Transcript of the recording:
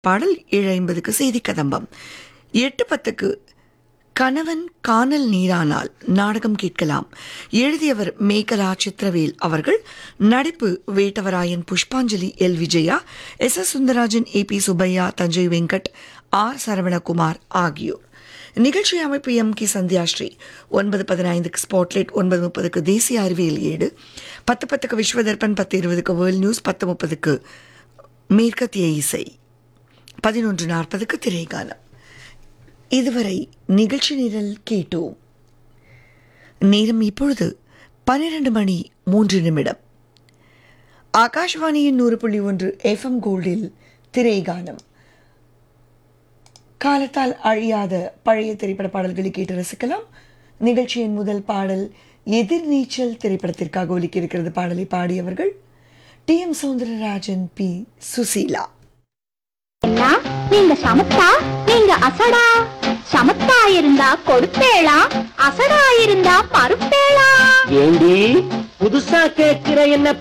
பாடல் ஏழு ஐம்பதுக்கு செய்தி கதம்பம் எட்டு பத்துக்கு கணவன் காணல் நீரானால் நாடகம் கேட்கலாம் எழுதியவர் மேகலா சித்திரவேல் அவர்கள் நடிப்பு Vettavarayan Pushpanjali L Vijaya S S Sundararajan A P Subbaiah Thanjai Venkat R Saravanakumar ஆகியோர் நிகழ்ச்சி அமைப்பு எம் கே சந்தியாஸ்ரீ ஒன்பது பதினைந்துக்கு ஸ்பாட்லைட் ஒன்பது முப்பதுக்கு தேசிய அறிவியல் ஏடு பத்து பத்துக்கு விஸ்வதர்பன் பத்து இருபதுக்கு வேர்ல்ட் நியூஸ் பத்து முப்பதுக்கு மேற்கத்திய இசை பதினொன்று நாற்பதுக்கு திரைகாலம் இதுவரை நிகழ்ச்சி நிரல் கேட்டோம் நேரம் இப்பொழுது பன்னிரண்டு மணி மூன்று நிமிடம் ஆகாஷ்வாணியின் நூறு புள்ளி ஒன்று எஃப்எம் கோல்டில் திரைகானம் காலத்தால் அழியாத பழைய திரைப்பட பாடல்களை கேட்டு ரசிக்கலாம் நிகழ்ச்சியின் முதல் பாடல் எதிர்நீச்சல் திரைப்படத்திற்காக ஒலிக்க இருக்கிறது பாடலை பாடியவர்கள் T M Soundararajan P Susheela எல்லாம் நீங்க சமத்தா நீங்க அசடா சமத்தா இருந்தா கொடுப்பேளா அசடா இருந்தா மறுப்பேளா ஏண்டி புதுசா கேட்கிற என்ன